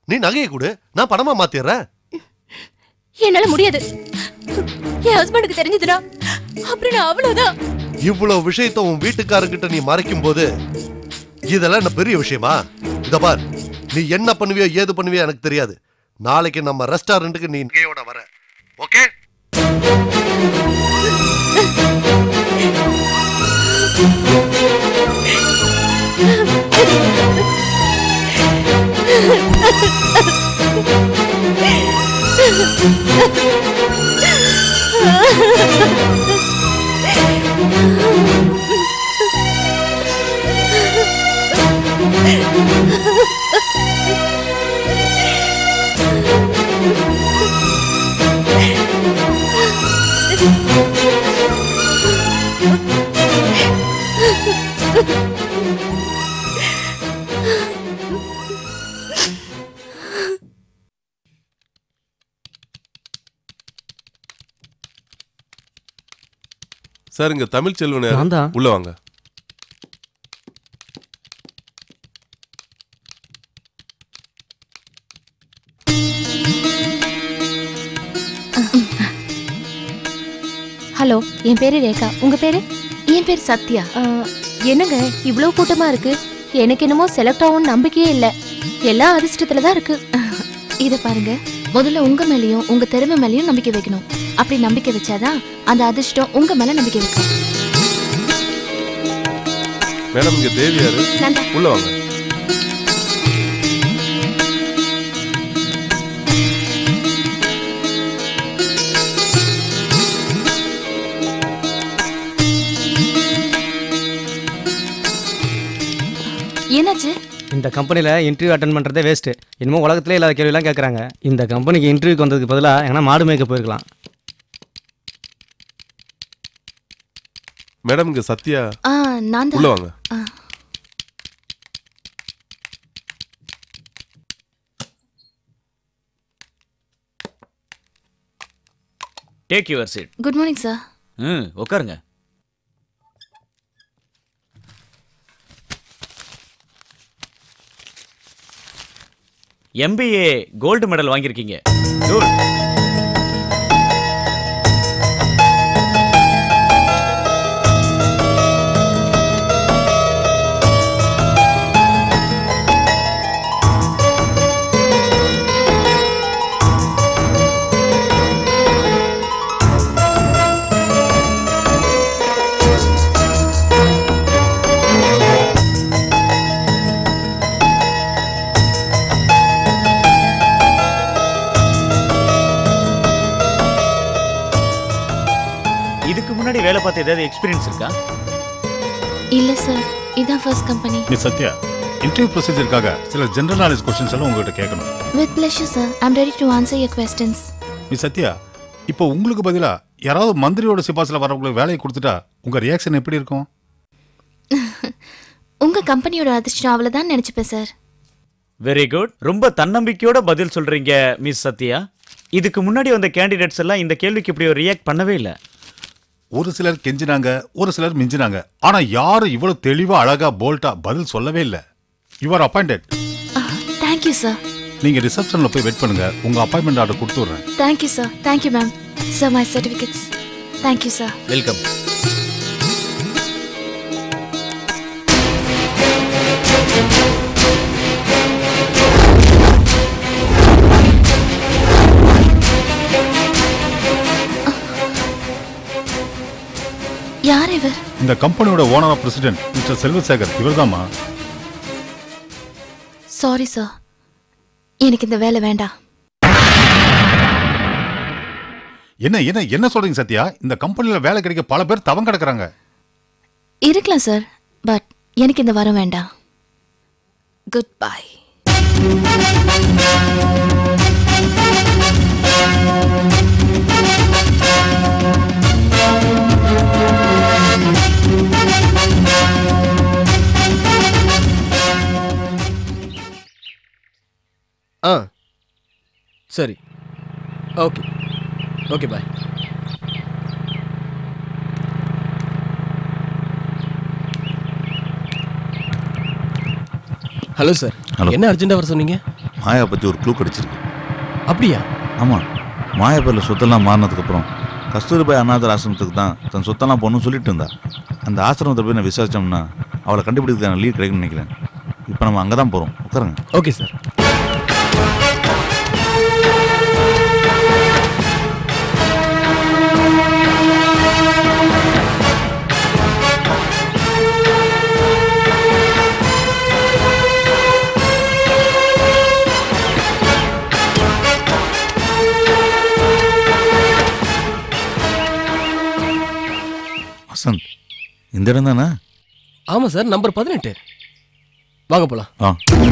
நீ நகையை கொடு நான் பணமா மாத்திடுறேன் என்னால முடியாது என் ஹஸ்பண்டுக்கு தெரிஞ்சதுன்னா அப்புறம் நான் அவ்வளவுதான் இவ்வளவு விஷயத்த உன் வீட்டுக்காரங்கிட்ட நீ மறைக்கும் போது இதெல்லாம் என்ன பெரிய விஷயமா இத பார் நீ என்ன பண்ணுவியோ ஏது பண்ணுவியோ எனக்கு தெரியாது நாளைக்கு நம்ம ரெஸ்டாரண்ட்டுக்கு நீ நகையோட வர ஓகே சார் இங்க தமிழ் செல்வன் யாரு? நான் தான். உள்ள வாங்க ஹலோ என் பேரு ரேகா உங்க பேரு என் பேர் சத்யா ஆ, என்னங்க இவ்வளவு கூட்டமா இருக்கு எனக்கு என்னமோ செலக்ட் ஆகும் நம்பிக்கையே இல்ல எல்லாம் அதிர்ஷ்டத்துல தான் இருக்கு இத பாருங்க முதல்ல உங்க மேலயும் உங்க திறமை மேலயும் நம்பிக்கை வைக்கணும் அப்படி நம்பிக்கை வச்சாதான் அந்த அதிர்ஷ்டம் உங்க மேல நம்பிக்கை வைக்கும் மேடம் இங்க தேவி யாரு நான் தான். உள்ள வாங்க என்னாச்சு இந்த கம்பெனியில் இன்டர்வியூ அட்டன் பண்ணுறதே வேஸ்ட்டு இன்னமும் உலகத்திலே இல்லாத கேள்விலாம் கேட்குறாங்க இந்த கம்பெனிக்கு இன்டர்வியூக்கு வந்ததுக்கு பதிலாக எங்கன்னா மாடு மேய்க்க போயிருக்கலாம் மேடம் இங்க சத்யா ஆ நான் உள்ள தான் வாங்க ஆ. Take your seat good morning sir ம் உட்காருங்க எம்பிஏ கோல்டு மெடல் வாங்கியிருக்கீங்க Good. இதுக்கு முன்னாடி வேலை பார்த்த ஏதாவது எக்ஸ்பீரியன்ஸ் இருக்கா இல்ல சார் இதான் first company miss Sathya interview ப்ரொசீஜருக்காக சில ஜெனரல் நாலேஜ் கொஸ்டின்ஸ் எல்லாம் உங்ககிட்ட கேட்கணும் with pleasure sir I'm ready to answer your questions miss Sathya இப்போ உங்களுக்கு பதிலா யாராவது மந்திரியோட சிபாசில் வரவங்களுக்கு வேலையை கொடுத்துட்டா உங்க ரியாக்ஷன் எப்படி இருக்கும் உங்க கம்பெனியோட அதிர்ஷ்டம் அவ்வளவுதான் நினைச்சுப்பேன் சார் வெரி குட் ரொம்ப தன்னம்பிக்கையோட பதில் சொல்றீங்க மிஸ் சத்யா இதுக்கு முன்னாடி வந்த கேண்டிடேட்ஸ் எல்லாம் இந்த கேள்விக்கு இப்படி ஒரு ரியாக்ட் பண்ணவே இல்லை ஒரு சிலர் கெஞ்சினாங்க ஒரு சிலர் மிஞ்சினாங்க ஆனா யாரும் இவ்வளவு தெளிவா அழகா போல்ட்டா பதில் சொல்லவே இல்லை யுவர் அப்பாயிண்டட் தேங்க்யூ சார் நீங்க ரிசப்ஷன்ல போய் வெயிட் பண்ணுங்க உங்க அப்பாயின்மெண்ட் ஆர்டர் கொடுத்து விடுறேன் thank you sir thank you ma'am sir my certificates thank you sir welcome யார் இவர் இந்த கம்பெனியோட ஓனர் பிரசிடென்ட் மிஸ்டர் செல்வசேகர் இவர்தாம்மா சாரி சார் எனக்கு இந்த வேலை வேண்டாம் என்ன என்ன என்ன சொல்றீங்க சத்யா இந்த கம்பெனில வேலை கிடைக்க பல பேர் தவம் கிடக்குறாங்க இருக்கலாம் சார் பட் எனக்கு இந்த வரம் வேண்டாம் குட் பை ஆ சரி okay okay bye hello sir Hello. என்ன அர்ஜென்ட்டாக வர சொன்னீங்க மாயா பற்றி ஒரு க்ளூ கிடச்சிருக்கு அப்படியா ஆமாம் மாயா பேரில் சொத்தெல்லாம் மாறினதுக்கப்புறம் கஸ்தூரிபாய் அநாதர் ஆசிரமத்துக்கு தான் தன் சொத்தெல்லாம் போகணும்னு சொல்லிட்டு இருந்தா அந்த ஆசிரமத்தை போய் நான் விசாரிச்சோம்னா அவளை கண்டுபிடிக்கிறதுக்கான லீவ் கிடைக்கும்னு நினைக்கிறேன் இப்போ நம்ம அங்கே தான் போகிறோம் உட்காருங்க ஓகே சார் வசந்த் இந்த இடம் தானே ஆமாம் சார் நம்பர் பதினெட்டு வாங்க போகலாம் ஆ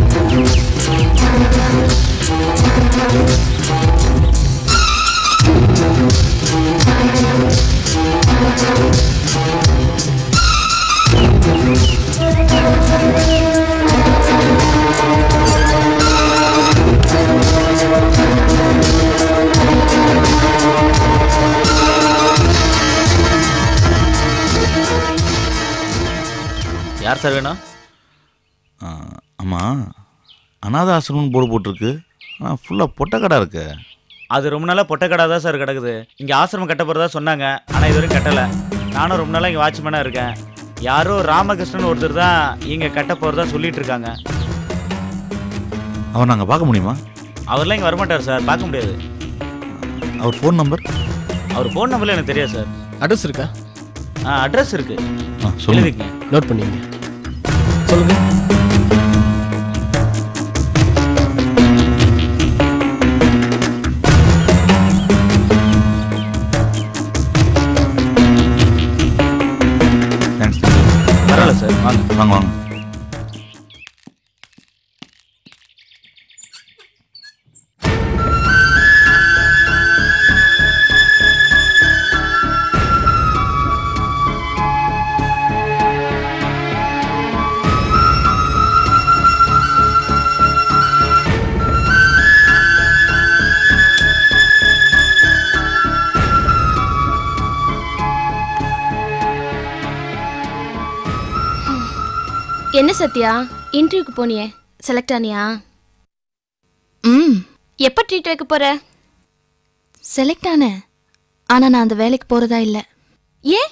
யார் சார் வேணும் ஆ, ஆமாம் அநாத ஆசிரமம்னு போர்டு போட்டிருக்கு ஆனால் ஃபுல்லாக பொட்டக்கடை இருக்கு அது ரொம்ப நாளாக பொட்டக்கடா தான் சார் கிடக்குது இங்கே ஆசிரமம் கட்ட போகிறதா சொன்னாங்க ஆனால் இது வரைக்கும் கட்டலை நானும் ரொம்ப நாளாக இங்கே வாட்ச்மேனாக இருக்கேன் யாரோ ராமகிருஷ்ணன் ஒருத்தர் தான் இங்கே கட்ட போகிறதா சொல்லிட்டு இருக்காங்க அவர் நாங்கள் பார்க்க முடியுமா அவர்லாம் இங்கே வரமாட்டார் சார் பார்க்க முடியாது அவர் ஃபோன் நம்பர் அவர் ஃபோன் நம்பர்ல எனக்கு தெரியாது சார் அட்ரஸ் இருக்கா ஆ அட்ரஸ் இருக்கு ஆ சொல்லுங்க எழுதிக்கங்க நோட் பண்ணிங்க சொல்லுங்க தேங்க்ஸ் பரவாயில்ல சார் வாங்க வாங்க வாங்க என்ன சத்யா இன்டர்வியூக்கு போனியே செலக்ட் ஆனியா ம் எப்போ ட்ரீட் வைக்க போற செலக்ட் ஆனேன் ஆனால் நான் அந்த வேலைக்கு போகிறதா இல்லை ஏன்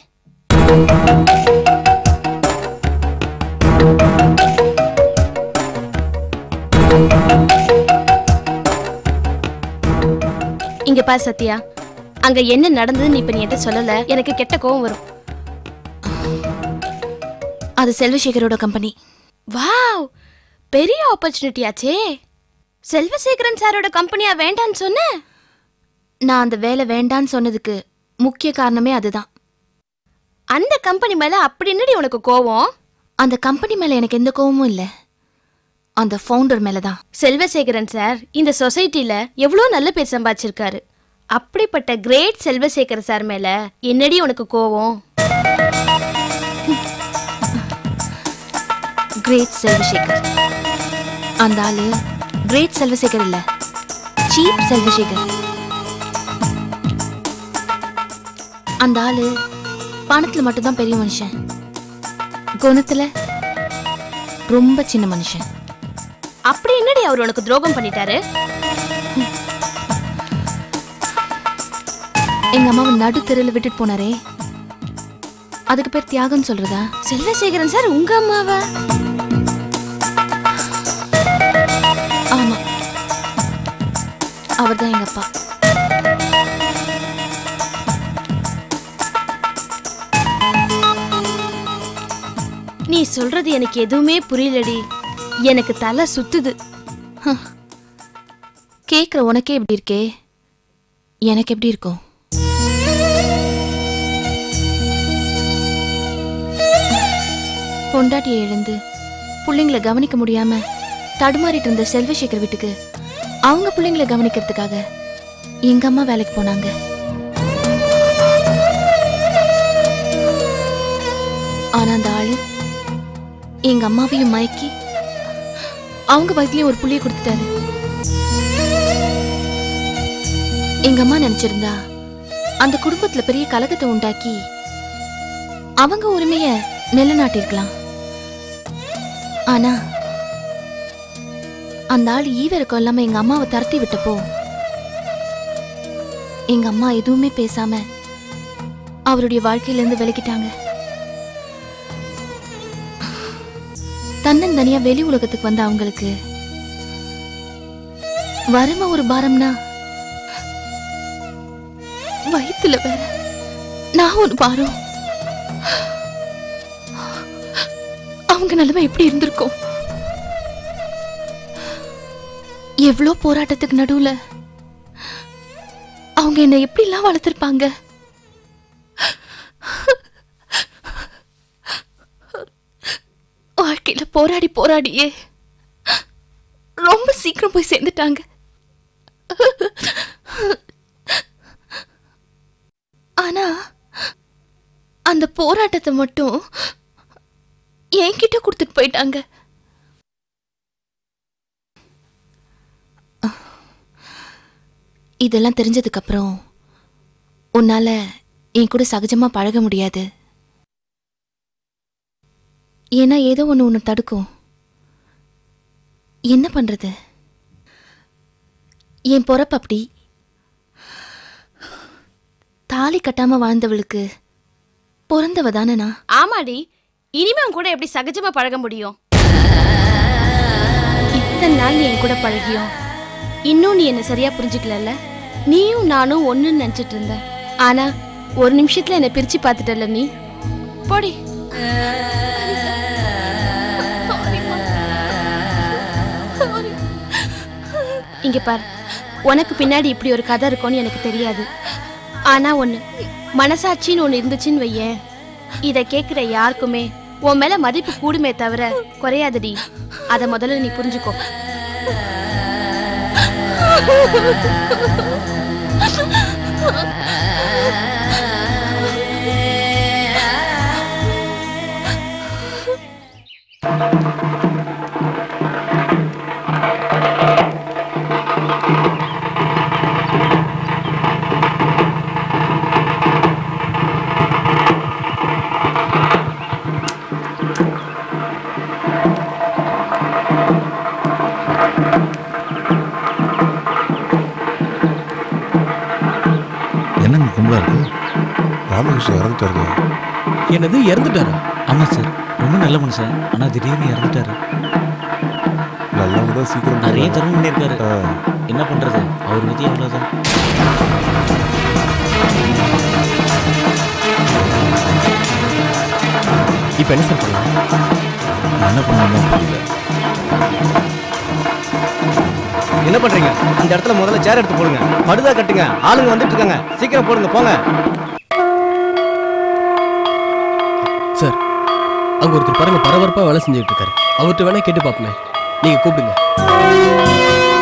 இங்க பார் சத்யா அங்க என்ன நடந்ததுன்னு இப்ப நீ என்கிட்ட சொல்லல எனக்கு கெட்ட கோவம் வரும் அது செல்வசேகரோட கம்பெனி வாவ் பெரிய ஆப்பர்ச்சுனிட்டி ஆச்சே செல்வசேகரன் சாரோட கம்பெனியா வேண்டான்னு சொன்ன நான் அந்த வேலை வேண்டான்னு சொன்னதுக்கு முக்கிய காரணமே அதுதான் அந்த கம்பெனி மேல அப்படி என்னடி உனக்கு கோவம் அந்த கம்பெனி மேலே எனக்கு எந்த கோவமும் இல்லை அந்த ஃபவுண்டர் மேலே தான் செல்வசேகரன் சார் இந்த சொசைட்டில எவ்வளோ நல்ல பேர் சம்பாதிச்சிருக்காரு அப்படிப்பட்ட கிரேட் செல்வசேகர் சார் மேல என்னடி உனக்கு கோவம் கிரேட் செல்வசேகர் அந்த ஆளு கிரேட் செல்வசேகர் இல்ல சீப் செல்வசேகர் அந்த ஆளு பணத்துல மட்டும்தான் பெரிய மனுஷன் குணத்துல ரொம்ப சின்ன மனுஷன் அப்படி என்னடி அவர் உனக்கு துரோகம் பண்ணிட்டாரு எங்க அம்மாவை நடு தெருவில் விட்டுட்டு போனாரே அதுக்கு பேர் தியாகம் சொல்றதா செல்வசேகரன் சார் உங்க அம்மாவா ஆமா அவர்தான் எங்க அப்பா நீ சொல்றது எனக்கு எதுவுமே புரியலடி எனக்கு தலை சுத்துது கேக்குற உனக்கே எப்படி இருக்கே எனக்கு எப்படி இருக்கும் பொண்டாட்டியை இழந்து பிள்ளைங்களை கவனிக்க முடியாம தடுமாறிட்டு இருந்த செல்வசேகர் வீட்டுக்கு அவங்க பிள்ளைங்களை கவனிக்கிறதுக்காக எங்க அம்மா வேலைக்கு போனாங்க ஆனா அந்த ஆளு எங்க அம்மாவையும் மயக்கி அவங்க வயசுலயும் ஒரு புள்ளிய கொடுத்துட்டாரு எங்க அம்மா நினைச்சிருந்தா அந்த குடும்பத்துல பெரிய கலகத்தை உண்டாக்கி அவங்க உரிமைய நிலைநாட்டிருக்கலாம் ஆனா அந்த ஆள் ஈவிரக்கம் இல்லாம எங்க அம்மாவை துரத்தி விட்டப்போ எங்க அம்மா எதுவுமே பேசாம அவருடைய வாழ்க்கையில இருந்து விலகிட்டாங்க தன்னந்தனியா வெளி உலகத்துக்கு வந்த அவங்களுக்கு வறுமை ஒரு பாரம்னா வயித்துல வேற நான் ஒரு பாரம் அவங்க நிலைமை எப்படி இருந்திருக்கும் எவ்வளோ போராட்டத்துக்கு நடுவுல அவங்க என்ன எப்படிலாம் வளர்த்துருப்பாங்க வாழ்க்கையில போராடி போராடியே ரொம்ப சீக்கிரம் போய் சேர்ந்துட்டாங்க ஆனா அந்த போராட்டத்தை மட்டும் என்கிட்ட கொடுத்துட்டு போயிட்டாங்க இதெல்லாம் தெரிஞ்சதுக்கு அப்புறம் உன்னால என் கூட சகஜமா பழக முடியாது ஏன்னா ஏதோ ஒன்று ஒன்று தடுக்கும் என்ன பண்றது என் பொறப்பு அப்படி தாலி கட்டாம வாழ்ந்தவளுக்கு பிறந்தவ தானே நான் ஆமாடி இனிமே உன் கூட எப்படி சகஜமா பழக முடியும் இத்தனை நாள் நீ என் கூட பழகியும் இன்னும் நீ என்ன சரியா புரிஞ்சுக்கலல்ல நீயும் நானும் ஒண்ணுன்னு நினைச்சிட்டு இருந்த ஆனா ஒரு நிமிஷத்துல என்ன பிரிச்சு பார்த்துட்டல நீ போடி இங்க பார் உனக்கு பின்னாடி இப்படி ஒரு கதை இருக்கும்னு எனக்கு தெரியாது ஆனா ஒண்ணு மனசாட்சின்னு ஒண்ணு இருந்துச்சுன்னு வையேன் இத கேக்குற யாருக்குமே உன் மேல மதிப்பு கூடுமே தவிர குறையாதடி அத முதல்ல நீ புரிஞ்சுக்கோ என்னங்க கும்பலா இருக்கு ராமகிருஷ்ணன் இறந்துட்டாருங்க என்னது இறந்துட்டாரா ஆமா சார் ரொம்ப நல்ல மனுஷன் ஆனா திடீர்னு இறந்துட்டாரு நல்லவங்க தான் சீக்கிரம் நிறைய போவாங்க. தரம் பண்ணியிருக்காரு ஆ, என்ன பண்றது அவர் விதி அவ்வளவுதான் இப்போ என்ன சார் பண்ணலாம் என்ன பண்ணணும் புரியல என்ன பண்றீங்க அந்த இடத்துல முதல்ல சேர் எடுத்து போடுங்க படுதா கட்டுங்க ஆளுங்க வந்துட்டு இருக்காங்க சீக்கிரம் போடுங்க போங்க சார் அங்க ஒருத்தர் பாருங்க பரபரப்பா வேலை செஞ்சுட்டு இருக்காரு அவர்கிட்ட வேணா கேட்டு பாப்போமே நீங்க கூப்பிடுங்க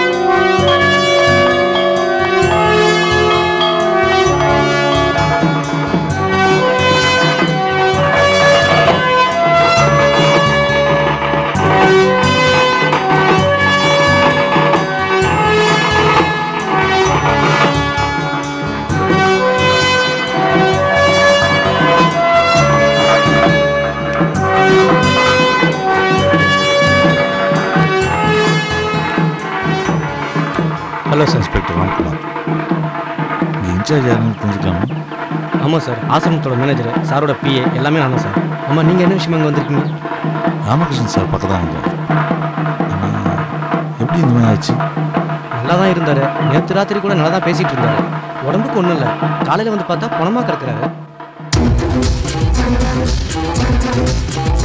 ஹலோ சார் இன்ஸ்பெக்டர் ராம்குமார் இங்கே இன்சார்ஜ் யாருன்னு தெரிஞ்சுக்கலாமா ஆமாம் சார் ஆசிரமத்தோட மேனேஜர் சாரோட பிஏ எல்லாமே நான் தான் சார் ஆமாம் நீங்கள் என்ன விஷயமா இங்கே வந்திருக்கீங்க ராமகிருஷ்ணன் சார் பக்கம் தான் வந்தேன் ஆனால் எப்படி இந்த மாதிரி ஆச்சு நல்லா தான் இருந்தார் நேற்று ராத்திரி கூட நல்லா தான் பேசிகிட்டு இருந்தாரு உடம்புக்கு ஒன்றும் இல்லை காலையில் வந்து பார்த்தா பணமாக கிடக்குறாரு